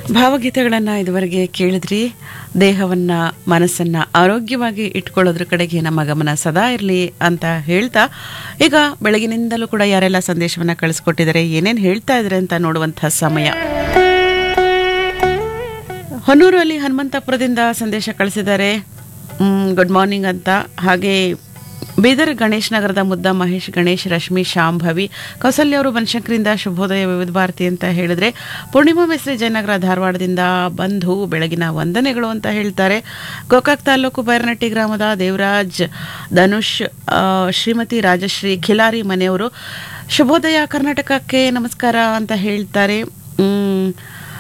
ಭಾವಗೀತೆಗಳನ್ನು ಇದುವರೆಗೆ ಕೇಳಿದ್ರಿ ದೇಹವನ್ನ ಮನಸ್ಸನ್ನ ಆರೋಗ್ಯವಾಗಿ ಇಟ್ಕೊಳ್ಳೋದ್ರ ಕಡೆಗೆ ನಮ್ಮ ಗಮನ ಸದಾ ಇರಲಿ ಅಂತ ಹೇಳ್ತಾ ಈಗ ಬೆಳಗಿನಿಂದಲೂ ಕೂಡ ಯಾರೆಲ್ಲ ಸಂದೇಶವನ್ನ ಕಳಿಸ್ಕೊಟ್ಟಿದ್ದಾರೆ ಏನೇನು ಹೇಳ್ತಾ ಇದ್ದಾರೆ ಅಂತ ನೋಡುವಂತಹ ಸಮಯ ಹೊನ್ನೂರಲ್ಲಿ ಹನುಮಂತಪುರದಿಂದ ಸಂದೇಶ ಕಳಿಸಿದ್ದಾರೆ ಗುಡ್ ಮಾರ್ನಿಂಗ್ ಅಂತ ಹಾಗೆ ಬೀದರ್ ಗಣೇಶ್ ನಗರದ ಮುದ್ದ ಮಹೇಶ್ ಗಣೇಶ್ ರಶ್ಮಿ ಶಾಂಭವಿ ಕೌಸಲ್ಯ ಅವರು ಬನಶಂಕರಿಂದ ಶುಭೋದಯ ವಿವಿಧ ಭಾರತಿ ಅಂತ ಹೇಳಿದ್ರೆ ಪೂರ್ಣಿಮಾ ಮೆಸ್ರಿ ಜಯನಗರ ಧಾರವಾಡದಿಂದ ಬಂಧು ಬೆಳಗಿನ ವಂದನೆಗಳು ಅಂತ ಹೇಳ್ತಾರೆ ಗೋಕಾಕ್ ತಾಲೂಕು ಬೈರನಟ್ಟಿ ಗ್ರಾಮದ ದೇವರಾಜ್ ಧನುಷ್ ಆ, ಶ್ರೀಮತಿ ರಾಜಶ್ರೀ ಖಿಲಾರಿ ಮನೆಯವರು ಶುಭೋದಯ ಕರ್ನಾಟಕಕ್ಕೆ ನಮಸ್ಕಾರ ಅಂತ ಹೇಳ್ತಾರೆ ಮ್,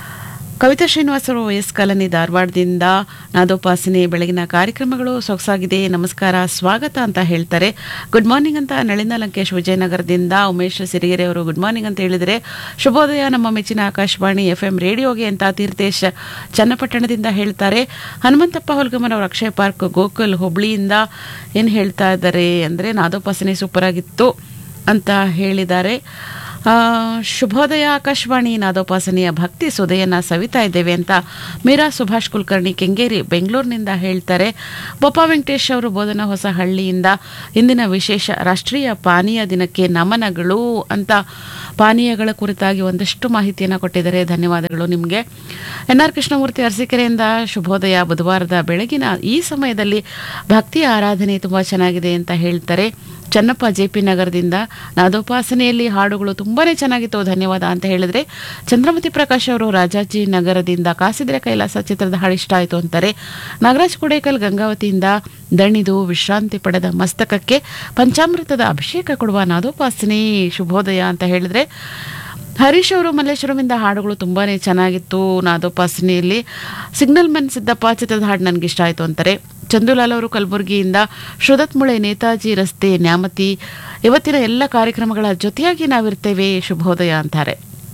ಕವಿತಾ ಶ್ರೀನಿವಾಸ್ ಅವರು ಎಸ್ ಕಾಲನಿ ಧಾರವಾಡದಿಂದ ನಾದೋಪಾಸನೆ ಬೆಳಗಿನ ಕಾರ್ಯಕ್ರಮಗಳು ಸೊಗಸಾಗಿದೆ ನಮಸ್ಕಾರ ಸ್ವಾಗತ ಅಂತ ಹೇಳ್ತಾರೆ ಗುಡ್ ಮಾರ್ನಿಂಗ್ ಅಂತ ನಳಿನ ಲಂಕೇಶ್ ವಿಜಯನಗರದಿಂದ ಉಮೇಶ್ ಸಿರಿಗೆರೆ ಅವರು ಗುಡ್ ಮಾರ್ನಿಂಗ್ ಅಂತ ಹೇಳಿದರೆ ಶುಭೋದಯ ನಮ್ಮ ಮೆಚ್ಚಿನ ಆಕಾಶವಾಣಿ ಎಫ್ ಎಂ ರೇಡಿಯೋಗೆ ಅಂತ ತೀರ್ಥೇಶ್ ಚನ್ನಪಟ್ಟಣದಿಂದ ಹೇಳ್ತಾರೆ ಹನುಮಂತಪ್ಪ ಹೊಲ್ಗಮ್ಮನ್ ಅವರು ಅಕ್ಷಯ ಪಾರ್ಕ್ ಗೋಕುಲ್ ಹುಬ್ಳಿಯಿಂದ ಏನು ಹೇಳ್ತಾ ಇದ್ದಾರೆ ಅಂದರೆ ನಾದೋಪಾಸನೆ ಸೂಪರ್ ಆಗಿತ್ತು ಅಂತ ಹೇಳಿದ್ದಾರೆ ಆ, ಶುಭೋದಯ ಆಕಾಶವಾಣಿ ನಾದೋಪಾಸನೆಯ ಭಕ್ತಿ ಸುದೆಯನ್ನ ಸವಿತಾ ಇದ್ದೇವೆ ಅಂತ ಮೀರಾ ಸುಭಾಷ್ ಕುಲಕರ್ಣಿ ಕೆಂಗೇರಿ ಬೆಂಗಳೂರಿನಿಂದ ಹೇಳ್ತಾರೆ ಬೊಪ್ಪ ವೆಂಕಟೇಶ್ ಅವರು ಬೋಧನಾ ಹೊಸಹಳ್ಳಿಯಿಂದ ಇಂದಿನ ವಿಶೇಷ ರಾಷ್ಟ್ರೀಯ ಪಾನೀಯ ದಿನಕ್ಕೆ ನಮನಗಳು ಅಂತ ಪಾನೀಯಗಳ ಕುರಿತಾಗಿ ಒಂದಷ್ಟು ಮಾಹಿತಿಯನ್ನು ಕೊಟ್ಟಿದ್ದಾರೆ ಧನ್ಯವಾದಗಳು ನಿಮಗೆ ಎನ್ ಆರ್ ಕೃಷ್ಣಮೂರ್ತಿ ಅರಸೀಕೆರೆಯಿಂದ ಶುಭೋದಯ ಬುಧವಾರದ ಬೆಳಗಿನ ಈ ಸಮಯದಲ್ಲಿ ಭಕ್ತಿಯ ಆರಾಧನೆ ತುಂಬ ಚೆನ್ನಾಗಿದೆ ಅಂತ ಹೇಳ್ತಾರೆ ಚನ್ನಪ್ಪ ಜೆ ಪಿ ನಗರದಿಂದ ನಾದೋಪಾಸನೆಯಲ್ಲಿ ಹಾಡುಗಳು ತುಂಬಾನೇ ಚೆನ್ನಾಗಿತ್ತು ಧನ್ಯವಾದ ಅಂತ ಹೇಳಿದ್ರೆ ಚಂದ್ರಮತಿ ಪ್ರಕಾಶ್ ಅವರು ರಾಜಾಜಿ ನಗರದಿಂದ ಕಾಸಿದ್ರೆ ಕೈಲಾಸ ಚಿತ್ರದ ಹಾಡು ಇಷ್ಟ ಆಯಿತು ಅಂತಾರೆ ನಾಗರಾಜ್ ಕುಡೇಕಲ್ ಗಂಗಾವತಿಯಿಂದ ದಣಿದು ವಿಶ್ರಾಂತಿ ಪಡೆದ ಮಸ್ತಕಕ್ಕೆ ಪಂಚಾಮೃತದ ಅಭಿಷೇಕ ಕೊಡುವ ನಾದೋಪಾಸನೆ ಶುಭೋದಯ ಅಂತ ಹೇಳಿದ್ರೆ ಹರೀಶ್ ಅವರು ಮಲ್ಲೇಶ್ವರಮಿಂದ ಹಾಡುಗಳು ತುಂಬಾನೇ ಚೆನ್ನಾಗಿತ್ತು ನಾದೋಪಾಸನೆಯಲ್ಲಿ ಸಿಗ್ನಲ್ ಮೆನ್ ಸಿದ್ದಪ್ಪ ಚಿತ್ರದ ಹಾಡು ನನಗೆ ಇಷ್ಟ ಆಯಿತು ಅಂತಾರೆ ಚಂದುಲಾಲ್ ಅವರು ಕಲಬುರಗಿಯಿಂದ ಶ್ರುದತ್ಮುಳೆ ನೇತಾಜಿ ರಸ್ತೆ ನ್ಯಾಮತಿ ಇವತ್ತಿನ ಎಲ್ಲ ಕಾರ್ಯಕ್ರಮಗಳ ಜೊತೆಯಾಗಿ ನಾವಿರ್ತೇವೆ ಶುಭೋದಯ ಅಂತಾರೆ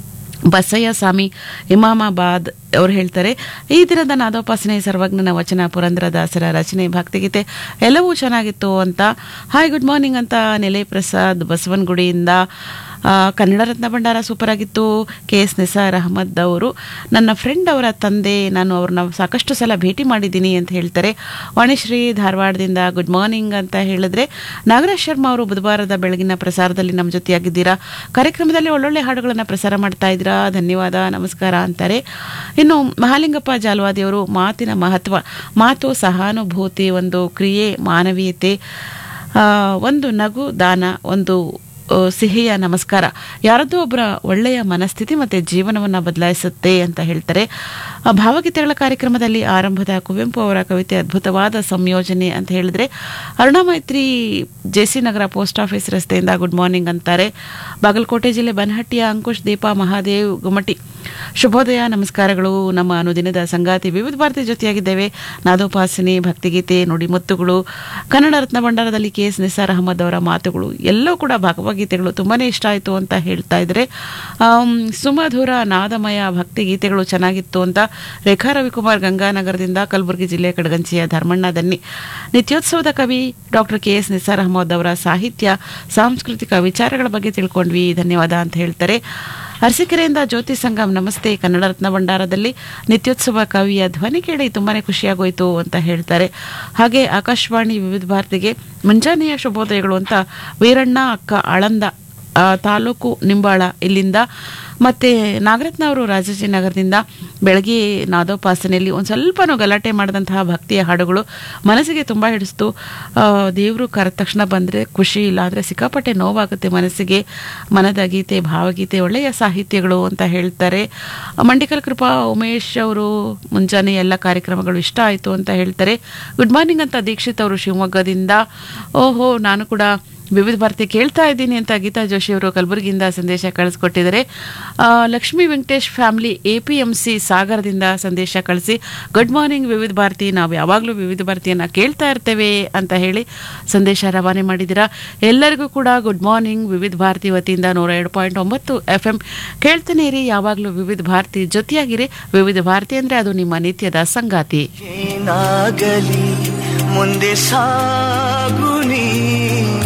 ಬಸಯ್ಯ ಸ್ವಾಮಿ ಇಮಾಮಾಬಾದ್ ಅವರು ಹೇಳ್ತಾರೆ ಈ ದಿನದ ನಾದೋಪಾಸನೆ ಸರ್ವಜ್ಞನ ವಚನ ಪುರಂದ್ರದಾಸರ ರಚನೆ ಭಕ್ತಿಗೀತೆ ಎಲ್ಲವೂ ಚೆನ್ನಾಗಿತ್ತು ಅಂತ ಹಾಯ್ ಗುಡ್ ಮಾರ್ನಿಂಗ್ ಅಂತ ನೆಲೆ ಪ್ರಸಾದ್ ಬಸವನಗುಡಿಯಿಂದ ಆ, ಕನ್ನಡ ರತ್ನ ಭಂಡಾರ ಸೂಪರ್ ಆಗಿತ್ತು ಕೆ ಎಸ್ ನಿಸಾರ್ ಅಹಮದ್ ಅವರು ನನ್ನ ಫ್ರೆಂಡ್ ಅವರ ತಂದೆ ನಾನು ಅವ್ರನ್ನ ಸಾಕಷ್ಟು ಸಲ ಭೇಟಿ ಮಾಡಿದ್ದೀನಿ ಅಂತ ಹೇಳ್ತಾರೆ ವಾಣಿಶ್ರೀ ಧಾರವಾಡದಿಂದ ಗುಡ್ ಮಾರ್ನಿಂಗ್ ಅಂತ ಹೇಳಿದ್ರೆ ನಾಗರಾಜ್ ಶರ್ಮಾ ಅವರು ಬುಧವಾರದ ಬೆಳಗಿನ ಪ್ರಸಾರದಲ್ಲಿ ನಮ್ಮ ಜೊತೆಯಾಗಿದ್ದೀರಾ ಕಾರ್ಯಕ್ರಮದಲ್ಲಿ ಒಳ್ಳೊಳ್ಳೆ ಹಾಡುಗಳನ್ನು ಪ್ರಸಾರ ಮಾಡ್ತಾ ಇದ್ದೀರಾ ಧನ್ಯವಾದ ನಮಸ್ಕಾರ ಅಂತಾರೆ ಇನ್ನು ಮಹಾಲಿಂಗಪ್ಪ ಜಾಲ್ವಾದಿ ಅವರು ಮಾತಿನ ಮಹತ್ವ ಮಾತು ಸಹಾನುಭೂತಿ ಒಂದು ಕ್ರಿಯೆ ಮಾನವೀಯತೆ ಆ, ಒಂದು ನಗು ದಾನ ಒಂದು ಆ, ಸಿಹಿಯ ನಮಸ್ಕಾರ ಯಾರದ್ದೋ ಒಬ್ಬರ ಒಳ್ಳೆಯ ಮನಸ್ಥಿತಿ ಮತ್ತು ಜೀವನವನ್ನು ಬದಲಾಯಿಸುತ್ತೆ ಅಂತ ಹೇಳ್ತಾರೆ ಆ ಭಾವಗೀತೆಗಳ ಕಾರ್ಯಕ್ರಮದಲ್ಲಿ ಆರಂಭದ ಕುವೆಂಪು ಅವರ ಕವಿತೆ ಅದ್ಭುತವಾದ ಸಂಯೋಜನೆ ಅಂತ ಹೇಳಿದ್ರೆ Aruna Maitri J C Nagara post office ರಸ್ತೆಯಿಂದ ಗುಡ್ ಮಾರ್ನಿಂಗ್ ಅಂತಾರೆ ಬಾಗಲಕೋಟೆ ಜಿಲ್ಲೆ ಬನಹಟ್ಟಿಯ ಅಂಕುಶ್ ದೀಪಾ ಮಹಾದೇವ್ ಗುಮಟಿ ಶುಭೋದಯ ನಮಸ್ಕಾರಗಳು ನಮ್ಮ ಅನುದಿನದ ಸಂಗಾತಿ ವಿವಿಧ ಭಾರತಿ ಜೊತೆಯಾಗಿದ್ದೇವೆ ನಾದೋಪಾಸನೆ ಭಕ್ತಿಗೀತೆ ನುಡಿಮುತ್ತುಗಳು ಕನ್ನಡ ರತ್ನ ಭಂಡಾರದಲ್ಲಿ ಕೆ ಎಸ್ ನಿಸಾರ್ ಅಹಮದ್ ಅವರ ಮಾತುಗಳು ಎಲ್ಲವೂ ಕೂಡ ಭಾಗವಗೀತೆಗಳು ತುಂಬಾನೇ ಇಷ್ಟ ಆಯಿತು ಅಂತ ಹೇಳ್ತಾ ಇದ್ದಾರೆ ಆಮ್, ಸುಮಧುರ ನಾದಮಯ ಭಕ್ತಿಗೀತೆಗಳು ಚೆನ್ನಾಗಿತ್ತು ಅಂತ ರೇಖಾ ರವಿಕುಮಾರ್ ಗಂಗಾನಗರದಿಂದ ಕಲಬುರಗಿ ಜಿಲ್ಲೆ ಕಡಗಂಚಿಯ ಧರ್ಮಣ್ಣ ದನ್ನಿ ನಿತ್ಯೋತ್ಸವದ ಕವಿ doctor K S Nisar Ahmed ಅವರ ಸಾಹಿತ್ಯ ಸಾಂಸ್ಕೃತಿಕ ವಿಚಾರಗಳ ಬಗ್ಗೆ ತಿಳ್ಕೊಂಡ್ವಿ ಧನ್ಯವಾದ ಅಂತ ಹೇಳ್ತಾರೆ ಅರಸೀಕೆರೆಯಿಂದ ಜ್ಯೋತಿ ಸಂಗಮ್ ನಮಸ್ತೆ ಕನ್ನಡ ರತ್ನ ಭಂಡಾರದಲ್ಲಿ ನಿತ್ಯೋತ್ಸವ ಕವಿಯ ಧ್ವನಿ ಕೇಳಿ ತುಂಬಾನೇ ಖುಷಿಯಾಗೋಯ್ತು ಅಂತ ಹೇಳ್ತಾರೆ ಹಾಗೆ ಆಕಾಶವಾಣಿ ವಿವಿಧ ಭಾರತಿಗೆ ಮುಂಜಾನೆಯ ಶುಭೋದಯಗಳು ಅಂತ ವೀರಣ್ಣ ಅಕ್ಕ ಆಳಂದ ಆ, ತಾಲೂಕು ನಿಂಬಾಳ ಇಲ್ಲಿಂದ ಮತ್ತೆ ನಾಗರತ್ನ ಅವರು ರಾಜಾಜಿನಗರದಿಂದ ಬೆಳಗ್ಗೆ ನಾದೋಪಾಸನೆಯಲ್ಲಿ ಒಂದು ಸ್ವಲ್ಪನೂ ಗಲಾಟೆ ಮಾಡಿದಂತಹ ಭಕ್ತಿಯ ಹಾಡುಗಳು ಮನಸ್ಸಿಗೆ ತುಂಬ ಹಿಡಿಸ್ತು ದೇವರು ಕರೆದ ತಕ್ಷಣ ಬಂದರೆ ಖುಷಿ ಇಲ್ಲ ಆದರೆ ಸಿಕ್ಕಾಪಟ್ಟೆ ನೋವಾಗುತ್ತೆ ಮನಸ್ಸಿಗೆ ಮನದ ಗೀತೆ ಭಾವಗೀತೆ ಒಳ್ಳೆಯ ಸಾಹಿತ್ಯಗಳು ಅಂತ ಹೇಳ್ತಾರೆ ಮಂಡಿಕಲ್ ಕೃಪಾ ಉಮೇಶ್ ಅವರು ಮುಂಜಾನೆ ಎಲ್ಲ ಕಾರ್ಯಕ್ರಮಗಳು ಇಷ್ಟ ಆಯಿತು ಅಂತ ಹೇಳ್ತಾರೆ ಗುಡ್ ಮಾರ್ನಿಂಗ್ ಅಂತ ದೀಕ್ಷಿತ್ ಅವರು ಶಿವಮೊಗ್ಗದಿಂದ ಓಹೋ ನಾನು ಕೂಡ ವಿವಿಧ ಭಾರತಿ ಕೇಳ್ತಾ ಇದ್ದೀನಿ ಅಂತ ಗೀತಾ ಜೋಶಿ ಅವರು ಕಲಬುರಗಿಯಿಂದ ಸಂದೇಶ ಕಳಿಸ್ಕೊಟ್ಟಿದ್ದಾರೆ ಆ, Lakshmi Venkatesh family A P M C ಸಾಗರದಿಂದ ಸಂದೇಶ ಕಳಿಸಿ ಗುಡ್ ಮಾರ್ನಿಂಗ್ ವಿವಿಧ ಭಾರತಿ ನಾವು ಯಾವಾಗಲೂ ವಿವಿಧ ಭಾರತಿಯನ್ನು ಕೇಳ್ತಾ ಇರ್ತೇವೆ ಅಂತ ಹೇಳಿ ಸಂದೇಶ ರವಾನೆ ಮಾಡಿದ್ದೀರಾ ಎಲ್ಲರಿಗೂ ಕೂಡ ಗುಡ್ ಮಾರ್ನಿಂಗ್ ವಿವಿಧ ಭಾರತಿ ವತಿಯಿಂದ ನೂರ ಎರಡು ಪಾಯಿಂಟ್ ಒಂಬತ್ತು ಎಫ್ ಎಂ ಕೇಳ್ತಾನೆ ಇರಿ ಯಾವಾಗಲೂ ವಿವಿಧ ಭಾರತಿ ಜೊತೆಯಾಗಿರಿ ವಿವಿಧ ಭಾರತಿ ಅಂದರೆ ಅದು ನಿಮ್ಮ ನಿತ್ಯದ ಸಂಗಾತಿ ಏನಾಗಲಿ ಮುಂದೆ ಸಾಗುನಿ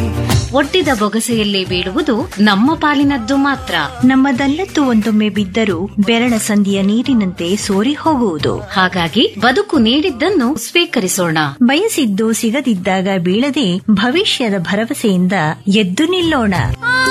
ಒಡ್ಡಿದ ಬೊಗಸೆಯಲ್ಲಿ ಬೀಳುವುದು ನಮ್ಮ ಪಾಲಿನದ್ದು ಮಾತ್ರ ನಮ್ಮದಲ್ಲದ್ದು ಒಂದೊಮ್ಮೆ ಬಿದ್ದರೂ ಬೆರಳ ಸಂಧಿಯ ನೀರಿನಂತೆ ಸೋರಿ ಹೋಗುವುದು ಹಾಗಾಗಿ ಬದುಕು ನೀಡಿದ್ದನ್ನು ಸ್ವೀಕರಿಸೋಣ ಬಯಸಿದ್ದು ಸಿಗದಿದ್ದಾಗ ಬೀಳದೆ ಭವಿಷ್ಯದ ಭರವಸೆಯಿಂದ ಎದ್ದು ನಿಲ್ಲೋಣ